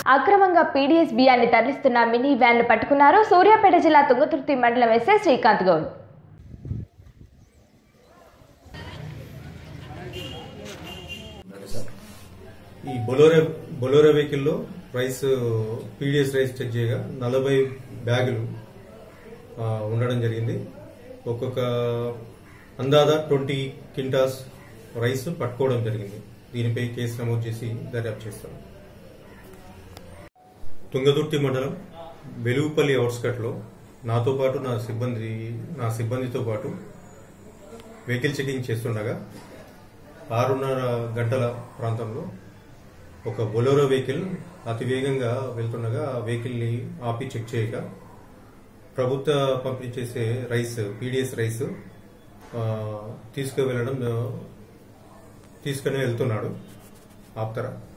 అక్రమంగా పీడీఎస్ బియ్యాన్ని తరలిస్తున్న మినీ వ్యాన్ను పట్టుకున్నారు సూర్యాపేట జిల్లా తుంగతుర్తి మండలం ఎస్ఐ శ్రీకాంత్ గౌడ్ ఈ బొలోరో బొలోరో వెహికల్లో రైస్ పీడిఎస్ రైస్ చెక్ చేయగా నలభై బ్యాగులు ఆ, ఉండడం జరిగింది ఒక్కొక్క అందాదా ట్వంటీ కింటాస్ రైస్ పట్టుకోవడం జరిగింది దీనిపై కేసు నమోదు చేసి దర్యాప్తు చేస్తాం తుంగదుర్తి మండలం వెలుగుపల్లి అవుట్స్కట్లో నాతో పాటు నా సిబ్బంది నా సిబ్బందితో పాటు వెహికల్ చెకింగ్ చేస్తుండగా ఆరున్నర గంటల ప్రాంతంలో ఒక బొలోరో వెహికల్ అతి వేగంగా వెళ్తుండగా ఆ వెహికల్ని ఆపి చెక్ చేయగా ప్రభుత్వ పంపిణీ చేసే రైస్ పీడిఎస్ రైస్ తీసుకువెళ్ళడం తీసుకుని వెళ్తున్నాడు ఆప్తరా